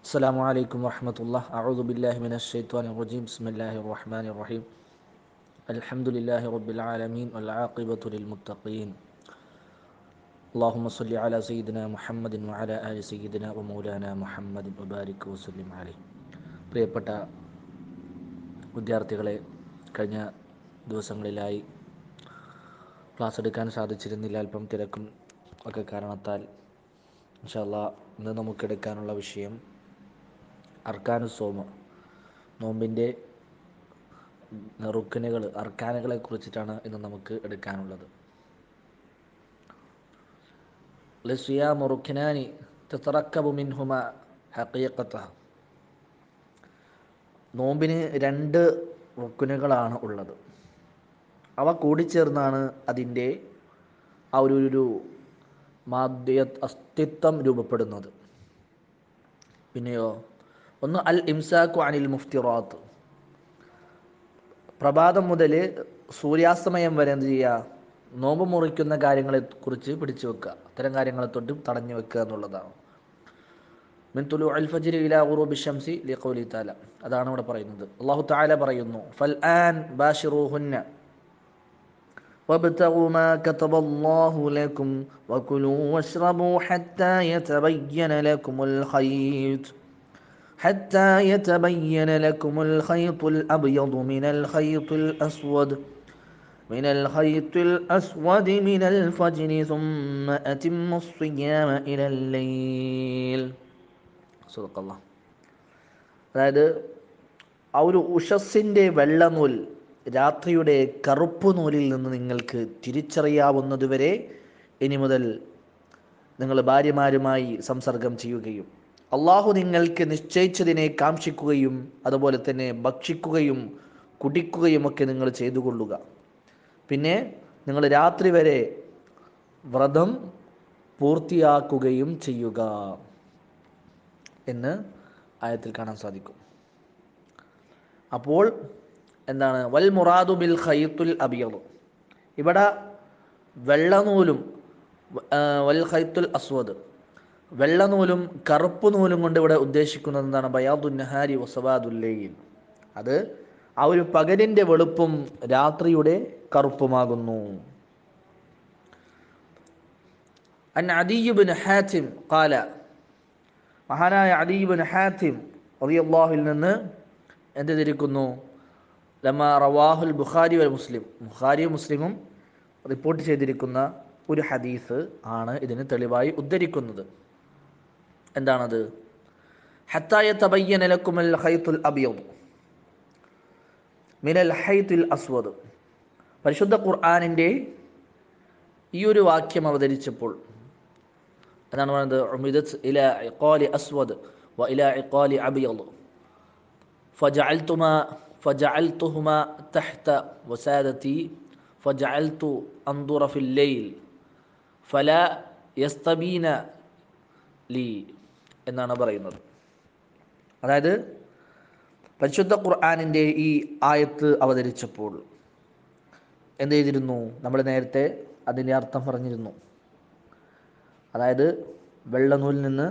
السلام عليكم ورحمة الله أعوذ بالله من الشيطان الرجيم بسم الله الرحمن الرحيم الحمد لله رب العالمين والعاقبة للمتقين اللهم صل على سيدنا محمد وعلى آل سيدنا ومولانا محمد وبارك وسلم عليه പ്രിയപ്പെട്ട വിദ്യാർത്ഥികളെ കഴിഞ്ഞ ദിവസങ്ങളിലായി ക്ലാസ് എടുക്കാൻ സാധിച്ചിരുന്നില്ല അല്പം തിരക്കും ഒക്കെ കാരണത്താൽ ഇൻഷാല്ല ഇന്ന് നമുക്കെടുക്കാനുള്ള വിഷയം അർക്കാനു സോമ നോമ്പിൻ്റെ റുക്കനുകൾ അർക്കാനുകളെ കുറിച്ചിട്ടാണ് ഇന്ന് നമുക്ക് എടുക്കാനുള്ളത് ലസിയാമു റുക്കിനാനി തത്തറക്കബു മിൻഹുമ ഹക്കീക്കത്ത നോമ്പിന് രണ്ട് റുക്കുനുകളാണ് ഉള്ളത് അവ കൂടിച്ചേർന്നാണ് അതിൻ്റെ ആ ഒരു ഒരു മാധ്യ അസ്തിത്വം രൂപപ്പെടുന്നത് പിന്നെയോ ഒന്ന് അൽ ഇംസാഖു അനിൽ മുഫ്തിറാത്ത് പ്രഭാതം മുതൽ സൂര്യാസ്തമയം വരെ എന്ത് ചെയ്യുക നോമ്പ് മുറിക്കുന്ന കാര്യങ്ങളെ കുറിച്ച് പിടിച്ചു വെക്കുക അത്തരം കാര്യങ്ങളെ തൊട്ട് തടഞ്ഞു വെക്കുക എന്നുള്ളതാണ് മിൻ തുലു അൽ ഫജ്രി ഇലാ ഗുറൂബി ഷംസി ലിഖൗലി തആല അതാണ് ഇവിടെ പറയുന്നത് അല്ലാഹു തആല പറയുന്നു ഫൽ ആൻ ബാഷിറൂഹുന്ന وابتغوا ما كتب الله لكم وكلوا واشربوا حتى يتبين لكم الخيط حتى يتبين لكم الخيط الأبيض من الخيط الأسود من الخيط الأسود من الفجر ثم أتموا الصيام إلى الليل صدق الله അതായത് ആ ഒരു ഉഷസ്സിൻ്റെ വെള്ളനൂൽ രാത്രിയുടെ കറുപ്പ് നൂലിൽ നിന്ന് നിങ്ങൾക്ക് തിരിച്ചറിയാവുന്നതുവരെ ഇനി മുതൽ നിങ്ങൾ ഭാര്യമാരുമായി സംസർഗം ചെയ്യുകയും അള്ളാഹു നിങ്ങൾക്ക് നിശ്ചയിച്ചതിനെ കാക്ഷിക്കുകയും അതുപോലെ തന്നെ ഭക്ഷിക്കുകയും കുടിക്കുകയും ഒക്കെ നിങ്ങൾ ചെയ്തു കൊള്ളുക പിന്നെ നിങ്ങൾ രാത്രി വരെ വ്രതം പൂർത്തിയാക്കുകയും ചെയ്യുക എന്ന് ആയത്തിൽ കാണാൻ സാധിക്കും അപ്പോൾ എന്താണ് വൽ മുറാദു ബിൽ ഖൈത്തുൽ അബിയദ് ഇവിടെ വെള്ളനൂലും വൽ ഖൈത്തുൽ അസ്വദ് വെള്ളനൂലും കറുപ്പ് നൂലും കൊണ്ട് ഇവിടെ ഉദ്ദേശിക്കുന്നത് എന്താണ് ബയാദുൻ നഹാരി വസവാദുല്ലയിൽ അത് ആ ഒരു പകലിൻ്റെ വെളുപ്പും രാത്രിയുടെ കറുപ്പുമാകുന്നു അൻ അദീബിൻ ഹാത്തിം കാല മഹാനായ അദീബിൻ ഹാത്തിം റളിയല്ലാഹുവിൽ നിന്ന് എന്ത് ധരിക്കുന്നു ലമ റവാഹുൽ ബുഖാരി വൽ മുസ്ലിം ബുഖാരിയും മുസ്ലിമും റിപ്പോർട്ട് ചെയ്തിരിക്കുന്ന ഒരു ഹദീസ് ആണ് ഇതിന് തെളിവായി ഉദ്ധരിക്കുന്നത് എന്താണത് ഹത്തായ തബയ്യന ലക്കുമൽ ഹൈത്തുൽ അബിയത് മിനൽ ഹൈത്തുൽ അസ്വദ് പരിശുദ്ധ ഖുർആാനിൻ്റെ ഈ ഒരു വാക്യം അവതരിച്ചപ്പോൾ എന്നാണ് പറയുന്നത് ഉമിദത്ത് ഇല ഇഖാലി അസ്വദ് വ ഇല ഇഖാലി അബിയത് فجعلتما فجعلتهما تحت وسادتي فجعلت أنظر في الليل فلا يستبين ലി എന്നാണ് പറയുന്നത് അതായത് പരിശുദ്ധ ഖുർആാനിൻ്റെ ഈ ആയത്ത് അവതരിച്ചപ്പോൾ എന്ത് ചെയ്തിരുന്നു നമ്മൾ നേരത്തെ അതിൻ്റെ അർത്ഥം പറഞ്ഞിരുന്നു അതായത് വെള്ളനൂലിൽ നിന്ന്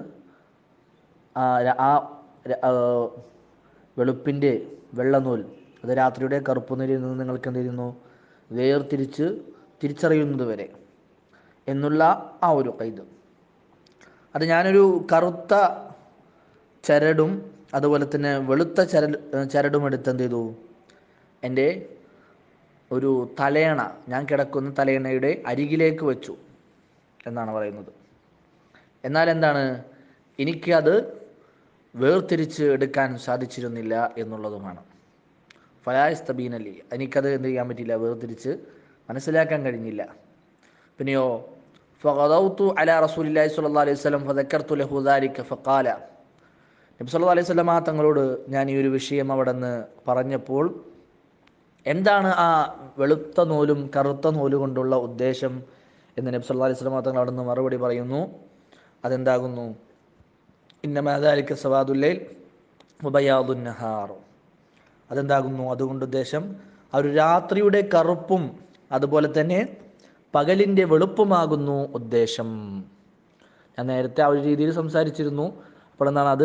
ആ വെളുപ്പിൻ്റെ വെള്ളനൂൽ അത് രാത്രിയുടെ കറുപ്പ് നൂലിൽ നിന്ന് നിങ്ങൾക്ക് എന്ത് ചെയ്യുന്നു വേർതിരിച്ച് തിരിച്ചറിയുന്നത് വരെ എന്നുള്ള ആ ഒരു കൈത് അത് ഞാനൊരു കറുത്ത ചരടും അതുപോലെ തന്നെ വെളുത്ത ചരട് ചരടും എടുത്ത് എന്ത് ചെയ്തു എൻ്റെ ഒരു തലയണ ഞാൻ കിടക്കുന്ന തലയണയുടെ അരികിലേക്ക് വെച്ചു എന്നാണ് പറയുന്നത് എന്നാൽ എന്താണ് എനിക്കത് വേർതിരിച്ച് എടുക്കാൻ സാധിച്ചിരുന്നില്ല എന്നുള്ളതുമാണ് ഫലായസ്തബീനലി എനിക്കത് എന്ത് ചെയ്യാൻ പറ്റില്ല വേർതിരിച്ച് മനസ്സിലാക്കാൻ കഴിഞ്ഞില്ല പിന്നെയോ ഫഗദൗത്തു അല റസൂലില്ലാഹി സ്വല്ലല്ലാഹു അലൈഹി വസല്ലം ഫദക്കർതു ലഹു ദാലിക ഫഖാല നബി സല്ലല്ലാഹു അലൈഹി വസല്ലം തങ്ങളോട് ഞാൻ ഈ ഒരു വിഷയം അവിടെ നിന്ന് പറഞ്ഞപ്പോൾ എന്താണ് ആ വെളുത്ത നൂലും കറുത്ത നൂലും കൊണ്ടുള്ള ഉദ്ദേശം എന്ന് നബി സല്ലല്ലാഹു അലൈഹി വസല്ലം തങ്ങൾ അവിടെ നിന്ന് മറുപടി പറയുന്നു അതെന്താകുന്നു ഇന്നമാദാലിക്ക സവാദുല്ലൈൽ മുബയാദുൻ നഹാർ അതെന്താകുന്നു അതുകൊണ്ട് ഉദ്ദേശം ആ ഒരു രാത്രിയുടെ കറുപ്പും അതുപോലെ തന്നെ പകലിൻ്റെ വെളുപ്പുമാകുന്നു ഉദ്ദേശം ഞാൻ നേരത്തെ ആ ഒരു രീതിയിൽ സംസാരിച്ചിരുന്നു അപ്പോൾ എന്താണ് അത്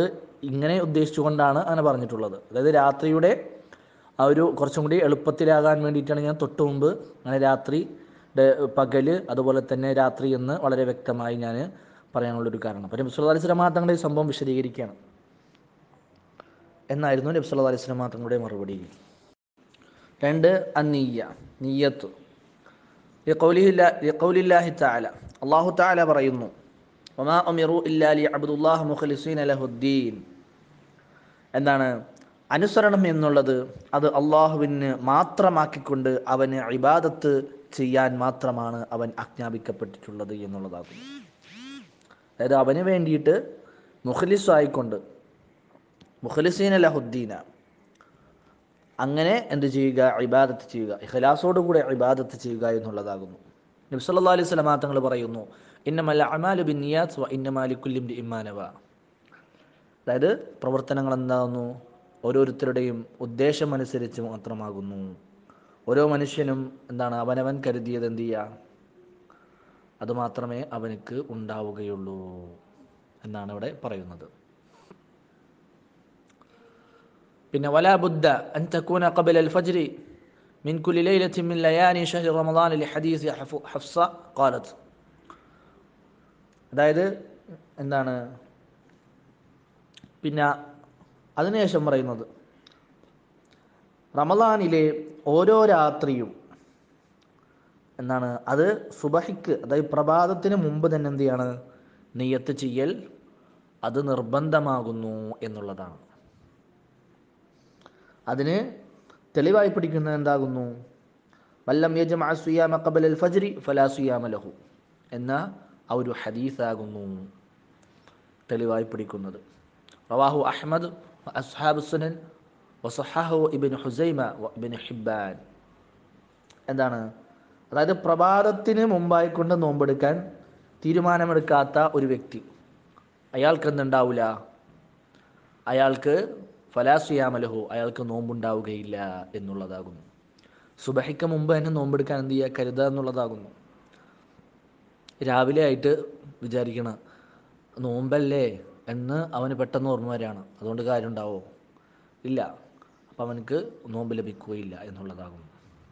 ഇങ്ങനെ ഉദ്ദേശിച്ചുകൊണ്ടാണ് അങ്ങനെ പറഞ്ഞിട്ടുള്ളത് അതായത് രാത്രിയുടെ ആ ഒരു കുറച്ചും കൂടി എളുപ്പത്തിലാകാൻ വേണ്ടിയിട്ടാണ് ഞാൻ തൊട്ട് മുമ്പ് അങ്ങനെ രാത്രി ഡ- പകല് അതുപോലെ തന്നെ രാത്രി എന്ന് വളരെ വ്യക്തമായി ഞാൻ പറയാനുള്ളൊരു കാരണം അപ്പം നബി സല്ലല്ലാഹു അലൈഹി വസല്ലമ തങ്ങളുടെ ഈ സംഭവം വിശദീകരിക്കുകയാണ് എന്നായിരുന്നു നബി സല്ലല്ലാഹു അലൈഹി വസല്ലമ തങ്ങളുടെ മറുപടി രണ്ട് അന്നീയ നീയത്ത് ലിഖൗലില്ലാഹി തആല അല്ലാഹു തആല പറയുന്നു വമാ ഉമിറു ഇല്ലാ ലിയഅബ്ദുല്ലാഹ മുഖ്ലിസീന ലഹുദ്ദീൻ എന്താണ് അനുസരണം എന്നുള്ളത് അത് അള്ളാഹുവിന് മാത്രമാക്കിക്കൊണ്ട് അവന് ഇബാദത്ത് ചെയ്യാൻ മാത്രമാണ് അവൻ ആജ്ഞാപിക്കപ്പെട്ടിട്ടുള്ളത് എന്നുള്ളതാകുന്നു അതായത് അവന് വേണ്ടിയിട്ട് മുഖലിസായിക്കൊണ്ട് മുഖലിസീന ലഹുദ്ദീന അങ്ങനെ എന്ത് ചെയ്യുക ഇബാദത്ത് ചെയ്യുക ഇഖലാസോടുകൂടെ ഇബാദത്ത് ചെയ്യുക എന്നുള്ളതാകുന്നു നബി സല്ലല്ലാഹു അലൈഹി വസല്ലമ തങ്ങൾ പറയുന്നു ഇന്നമല്ല അമാലു ബിൻ നിയാസ് വ ഇന്നമാലിക്കുല്ലിം ഇമ്മാനവ അതായത് പ്രവർത്തനങ്ങൾ എന്താകുന്നു ഓരോരുത്തരുടെയും ഉദ്ദേശം അനുസരിച്ച് മാത്രമാകുന്നു ഓരോ മനുഷ്യനും എന്താണ് അവനവൻ കരുതിയത് എന്ത് ചെയ്യുക അത് മാത്രമേ അവനക്ക് ഉണ്ടാവുകയുള്ളൂ എന്നാണ് ഇവിടെ പറയുന്നത് പിന്നെ വലാ ബുദ്ധ അൻ തക്കൂന ഖബല അൽ ഫജ്രി മിൻ കുല്ലി ലൈലത്തി മിൻ ലയാനി ഷഹ്രി റമദാൻ ലി ഹദീസ് ഹഫ്- ഹഫ്സ ഖാലത്ത് അതായത് എന്താണ് പിന്നെ അതിനുശേഷം പറയുന്നത് റമദാനിലെ ഓരോ രാത്രിയും എന്താണ് അത് സുബഹിക്ക് അതായത് പ്രഭാതത്തിന് മുമ്പ് തന്നെ എന്ത് ചെയ്യാണ് നെയ്യത്ത് ചെയ്യൽ അത് നിർബന്ധമാകുന്നു എന്നുള്ളതാണ് അതിന് തെളിവായി പിടിക്കുന്നത് എന്താകുന്നു വല്ലം യജമഅ സുയാമ ഖബല അൽ ഫജ്രി ഫലാ സുയാമ ലഹു എന്ന ആ ഒരു ഹദീസാകുന്നു തെളിവായി പിടിക്കുന്നത് റവാഹു അഹ്മദ് അസ്ഹാബ് സുനൻ വസഹാഹു ഇബിൻ ഹുസൈമ ഇബിൻ ഹിബാൻ എന്താണ് അതായത് പ്രഭാതത്തിന് മുമ്പായി കൊണ്ട് നോമ്പെടുക്കാൻ തീരുമാനമെടുക്കാത്ത ഒരു വ്യക്തി അയാൾക്ക് എന്തുണ്ടാവില്ല അയാൾക്ക് ഫലാസിയാമലഹു അയാൾക്ക് നോമ്പുണ്ടാവുകയില്ല എന്നുള്ളതാകുന്നു സുബഹിക്ക് മുമ്പ് തന്നെ നോമ്പെടുക്കാൻ എന്ത് ചെയ്യുക കരുതുക എന്നുള്ളതാകുന്നു രാവിലെ ആയിട്ട് വിചാരിക്കണം നോമ്പല്ലേ എന്ന് അവന് പെട്ടെന്ന് ഓർമ്മ വരികയാണ് അതുകൊണ്ട് കാര്യം ഉണ്ടാവോ ഇല്ല അപ്പം അവനക്ക് നോമ്പ് ലഭിക്കുകയില്ല എന്നുള്ളതാകുന്നു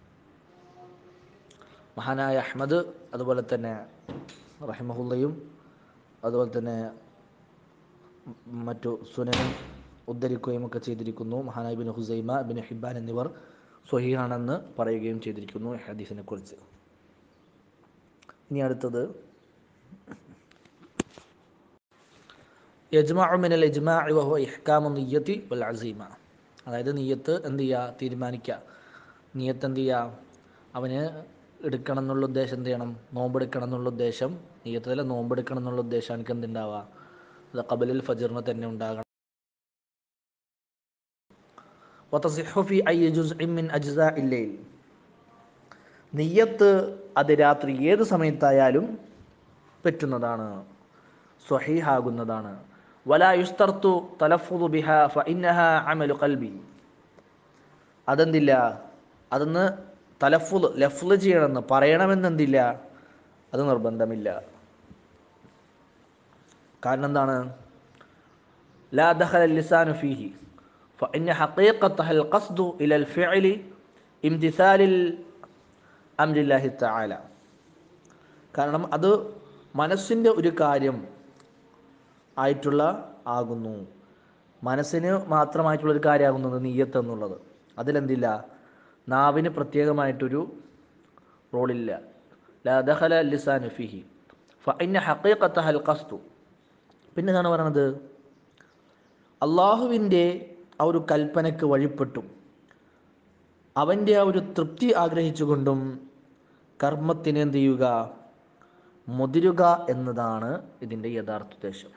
മഹാനായ അഹ്മദ് അതുപോലെ തന്നെ റഹിമഹുല്ലയും അതുപോലെ തന്നെ മറ്റു സുനനും ഉദ്ധരിക്കുകയും ഒക്കെ ചെയ്തിരിക്കുന്നു മഹാനായ ബിൻ ഹുസൈമ ബിൻ ഹിബാൻ എന്നിവർ സ്വഹീഹാണെന്ന് പറയുകയും ചെയ്തിരിക്കുന്നു ഈ ഹദീസിനെ കുറിച്ച് ഇനി അടുത്തത് യജ്മഅു മിനൽ ഇജ്മാഇ വഹുവ ഇഹ്കാമു നിയ്യത്തി വൽ അസീമ അതായത് നിയ്യത്ത് എന്ത് ചെയ്യുക തീരുമാനിക്കുക നിയ്യത്ത് എന്ത് ചെയ്യുക അവന് എടുക്കണം എന്നുള്ള ഉദ്ദേശം എന്ത് ചെയ്യണം നോമ്പെടുക്കണം എന്നുള്ള ഉദ്ദേശം നിയ്യത്തിലെ നോമ്പെടുക്കണം എന്നുള്ള ഉദ്ദേശം എനിക്ക് എന്തുണ്ടാവുക അത് കബലിൽ ഫജറിന് തന്നെ ഉണ്ടാകണം وتصح في أي جزء من أجزاء الليل നിയ്യത്ത് അത് രാത്രി ഏത് സമയത്തായാലും പറ്റുന്നതാണ് സ്വഹീഹാകുന്നതാണ് വലാ യുസ്തർത്തു തലഫുദു ബിഹ ഫഇന്നഹ അമലു ഖൽബി അതെന്തില്ല അതൊന്ന് തലഫുദ് ലഫ്ല് ചെയ്യണമെന്ന് പറയണമെന്നെന്തില്ല അത് നിർബന്ധമില്ല കാരണം എന്താണ് لا دخل اللسان فيه فإن حقيقتها القصد إلى الفعل امتثال أمر الله تعالى കാരണം അത് മനസ്സിൻ്റെ ഒരു കാര്യം ആയിട്ടുള്ള ആകുന്നു മനസ്സിന് മാത്രമായിട്ടുള്ള ഒരു കാര്യമാകുന്നത് നീയത്ത് എന്നുള്ളത് അതിലെന്തില്ല നാവിന് പ്രത്യേകമായിട്ടൊരു റോളില്ല ലാ ദഖല ലിസാനു ഫിഹി ഫഇന്ന ഹഖീഖത്തഹ അൽ ഖസ്ദു പിന്നെ എന്താണ് പറയണത് അള്ളാഹുവിൻ്റെ ആ ഒരു കൽപ്പനയ്ക്ക് വഴിപ്പെട്ടും അവൻ്റെ ആ ഒരു തൃപ്തി ആഗ്രഹിച്ചുകൊണ്ടും കർമ്മത്തിന് എന്ത് ചെയ്യുക മുതിരുക എന്നതാണ് ഇതിൻ്റെ യഥാർത്ഥ ഉദ്ദേശം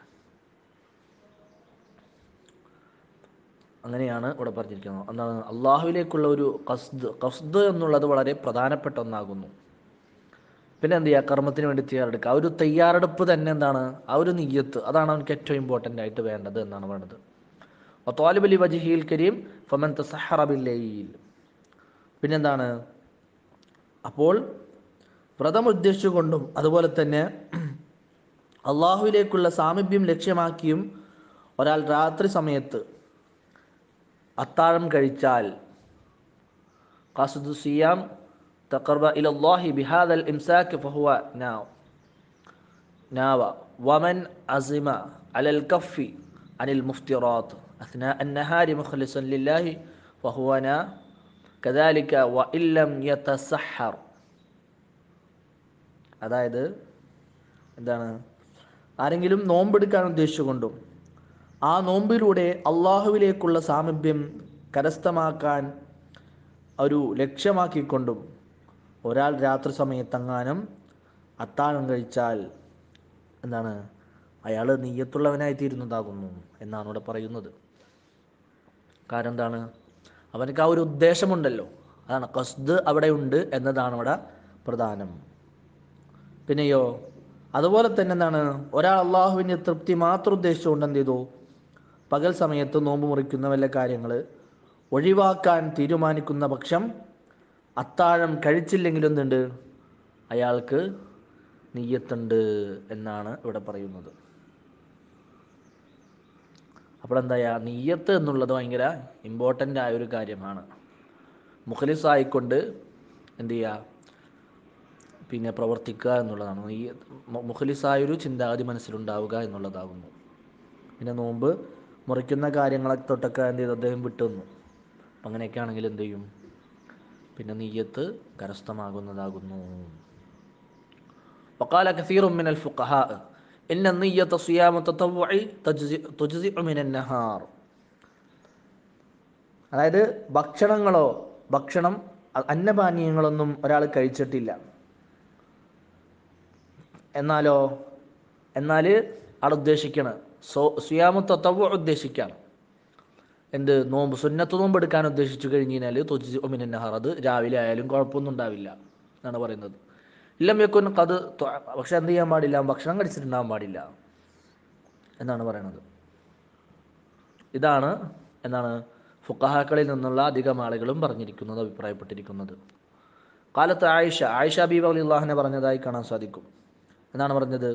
അങ്ങനെയാണ് ഇവിടെ പറഞ്ഞിരിക്കുന്നത് എന്താണ് അള്ളാഹുവിലേക്കുള്ള ഒരു കസ്ദ് കസ്ദ് എന്നുള്ളത് വളരെ പ്രധാനപ്പെട്ട ഒന്നാകുന്നു പിന്നെ എന്ത് ചെയ്യുക കർമ്മത്തിന് വേണ്ടി തയ്യാറെടുക്കുക ആ ഒരു തയ്യാറെടുപ്പ് തന്നെ എന്താണ് ആ ഒരു നീയത്ത് അതാണ് അവനക്ക് ഏറ്റവും ഇമ്പോർട്ടൻ്റ് ആയിട്ട് വേണ്ടത് എന്നാണ് പറയുന്നത് വത്തോലിബലി വജിഹിൽ കരീം ഫമൻ തസഹറബില്ലയിൽ പിന്നെന്താണ് അപ്പോൾ വ്രതം ഉദ്ദേശിച്ചുകൊണ്ടും അതുപോലെ തന്നെ അള്ളാഹുവിലേക്കുള്ള സാമീപ്യം ലക്ഷ്യമാക്കിയും ഒരാൾ രാത്രി സമയത്ത് അത്താഴം കഴിച്ചാൽ قصد الصيام تقرب إلى الله بهذا الإمساك فهو ناو ناوى ومن عزم على الكف عن المفترات أثناء النهار مخلصا لله فهو نا كذلك وإن لم يتسحر അതായത് എന്താണ് ആരെങ്കിലും നോമ്പെടുക്കാൻ ഉദ്ദേശിച്ചുകൊണ്ടും ആ നോമ്പിലൂടെ അള്ളാഹുവിലേക്കുള്ള സാമീപ്യം കരസ്ഥമാക്കാൻ ഒരു ലക്ഷ്യമാക്കിക്കൊണ്ടും ഒരാൾ രാത്രി സമയത്തെങ്ങാനും അത്താഴം കഴിച്ചാൽ എന്താണ് അയാൾ നീയത്തുള്ളവനായി തീരുന്നതാകുന്നു എന്നാണ് ഇവിടെ പറയുന്നത് കാരണം എന്താണ് അവനക്ക് ആ ഒരു ഉദ്ദേശമുണ്ടല്ലോ അതാണ് കസ്ദ് അവിടെ ഉണ്ട് എന്നതാണ് അവിടെ പ്രധാനം പിന്നെയോ അതുപോലെ തന്നെ എന്താണ് ഒരാൾ അള്ളാഹുവിൻ്റെ തൃപ്തി മാത്രം ഉദ്ദേശിച്ചുകൊണ്ട് എന്ത് ചെയ്തു പകൽ സമയത്ത് നോമ്പ് മുറിക്കുന്ന വല്ല കാര്യങ്ങൾ ഒഴിവാക്കാൻ തീരുമാനിക്കുന്ന പക്ഷം അത്താഴം കഴിച്ചില്ലെങ്കിലും എന്തുണ്ട് അയാൾക്ക് നീയത്തുണ്ട് എന്നാണ് ഇവിടെ പറയുന്നത് അപ്പോൾ എന്താ നീയത്ത് എന്നുള്ളത് ഭയങ്കര ഇമ്പോർട്ടൻ്റ് ആയ ഒരു കാര്യമാണ് മുഖലിസ് ആയിക്കൊണ്ട് എന്ത് ചെയ്യുക പിന്നെ പ്രവർത്തിക്കുക എന്നുള്ളതാണ് ഈ മുഖലിസായൊരു ചിന്താഗതി മനസ്സിലുണ്ടാവുക എന്നുള്ളതാകുന്നു പിന്നെ നോമ്പ് മുറിക്കുന്ന കാര്യങ്ങളെ തൊട്ടൊക്കെ എന്ത് ചെയ്തു അദ്ദേഹം വിട്ടുന്നു അപ്പം അങ്ങനെയൊക്കെ ആണെങ്കിൽ എന്ത് ചെയ്യും പിന്നെ നീയത്ത് കരസ്ഥമാകുന്നതാകുന്നു وقال كثير من الفقهاء إن النية صيام التطوع تجزئ, تجزئ من النهار അതായത് ഭക്ഷണങ്ങളോ ഭക്ഷണം അന്നപാനീയങ്ങളൊന്നും ഒരാൾ കഴിച്ചിട്ടില്ല എന്നാലോ എന്നാൽ ആൾ ഉദ്ദേശിക്കണ സോ സുയാമു തത്വ ഉദ്ദേശിക്കുകയാണ് എന്ത് നോമ്പ് സുന്നത്ത് നോമ്പ് എടുക്കാൻ ഉദ്ദേശിച്ചു കഴിഞ്ഞ് കഴിഞ്ഞാൽ തൊജി ഒമിനഹർ അത് രാവിലെ ആയാലും കുഴപ്പമൊന്നും ഉണ്ടാവില്ല എന്നാണ് പറയുന്നത് ഇല്ലം വെക്കുൻ കത് പക്ഷെ എന്ത് ചെയ്യാൻ പാടില്ല ഭക്ഷണം കഴിച്ചിട്ടുണ്ടാകാൻ പാടില്ല എന്നാണ് പറയുന്നത് ഇതാണ് എന്താണ് ഫുക്കഹാക്കളിൽ നിന്നുള്ള അധികം ആളുകളും പറഞ്ഞിരിക്കുന്നത് അഭിപ്രായപ്പെട്ടിരിക്കുന്നത് കാലത്ത് ആയിഷ ആയിഷ ബീബ് അലി അള്ളാഹിനെ പറഞ്ഞതായി കാണാൻ സാധിക്കും എന്നാണ് പറഞ്ഞത്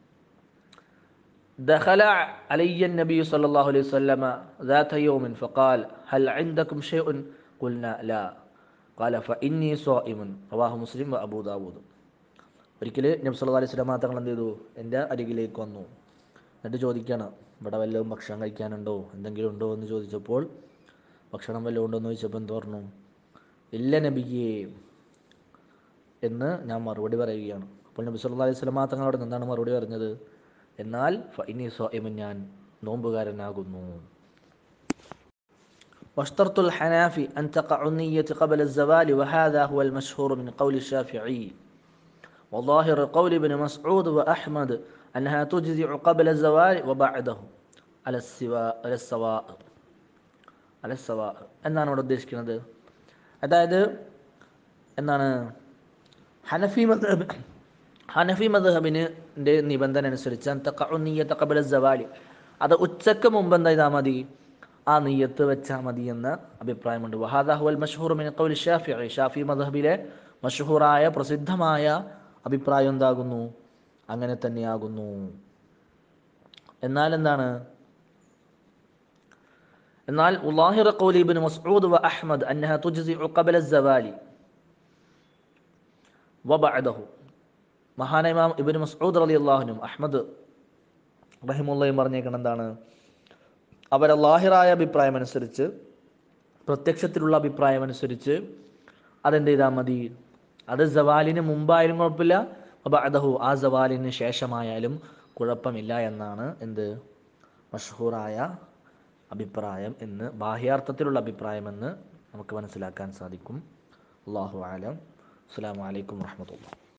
دخل علي النبي صلى الله عليه وسلم ذات يوم فقال هل عندكم شيء قلنا لا قال فإني صائم رواه مسلم وأبو داود ഒരിക്കൽ നബി സല്ലല്ലാഹു അലൈഹി വസല്ലം തങ്ങൾ എന്ത് ചെയ്തു എൻ്റെ അരികിലേക്ക് വന്നു എന്നിട്ട് ചോദിക്കുകയാണ് ഇവിടെ വല്ലതും ഭക്ഷണം കഴിക്കാനുണ്ടോ എന്തെങ്കിലും ഉണ്ടോ എന്ന് ചോദിച്ചപ്പോൾ ഭക്ഷണം വല്ലതും ഉണ്ടോ എന്ന് ചോദിച്ചപ്പോൾ എന്ത് പറഞ്ഞു ഇല്ല നബിയേ എന്ന് ഞാൻ മറുപടി പറയുകയാണ് അപ്പോൾ നബി സല്ലല്ലാഹു അലൈഹി വസല്ലം തങ്ങളോട് എന്താണ് മറുപടി പറഞ്ഞത് എന്നാൽ ഫൈനി സ്വാഇമൻ ഞാൻ നോമ്പുകാരനാകുന്നു واشترط الحنافي أن تقع النية قبل الزوال وهذا هو المشهور من قول الشافعي وظاهر قول ابن مسعود وأحمد أنها تجزع قبل الزوال وبعده على السواء على السواء على السواء എന്താണ് ഇവിടെ ഉദ്ദേശിക്കുന്നത് അതായത് എന്താണ് ഹനഫി മദ്ഹബ് ഹനഫി മദ്ഹബിന് നിബന്ധന അനുസരിച്ച് നീയത്ത് കബല ജവാലി അത് ഉച്ചക്ക് മുമ്പ് എന്താ ചെയ്താൽ മതി ആ നീയത്ത് വെച്ചാൽ മതി എന്ന അഭിപ്രായമുണ്ട് വഹാദാഹുൽ മഷഹൂർ മിൻ ഖൗലി ഷാഫി ഷാഫി മദ്ഹബിലെ മഷഹൂറായ പ്രസിദ്ധമായ അഭിപ്രായം എന്താകുന്നു അങ്ങനെ തന്നെയാകുന്നു എന്നാൽ എന്താണ് എന്നാൽ ഉല്ലാഹിർ ഖൗലി ഇബ്നു മസ്ഊദ് വ അഹ്മദ് അന്നഹ തുജ്സിഉ ഖബല الزവാലി വബഅദഹു മഹാന ഇമാം ഇബ്നു മസ്ഊദ് റളിയല്ലാഹുനും അഹ്മദ് റഹിമുള്ളയും പറഞ്ഞേക്കണം എന്താണ് അവരെ ലാഹിറായ അഭിപ്രായം അനുസരിച്ച് പ്രത്യക്ഷത്തിലുള്ള അഭിപ്രായം അനുസരിച്ച് അതെന്ത് ചെയ്താൽ മതി അത് ജവാലിന് മുമ്പായാലും കുഴപ്പമില്ല അപ്പോൾ അതഹു ആ ജവാലിന് ശേഷമായാലും കുഴപ്പമില്ല എന്നാണ് എന്ത് മഷഹൂറായ അഭിപ്രായം എന്ന് ബാഹ്യാർത്ഥത്തിലുള്ള അഭിപ്രായമെന്ന് നമുക്ക് മനസ്സിലാക്കാൻ സാധിക്കും അള്ളാഹു ആലം അസ്സാം വലൈക്കും വാഹമത്തുള്ള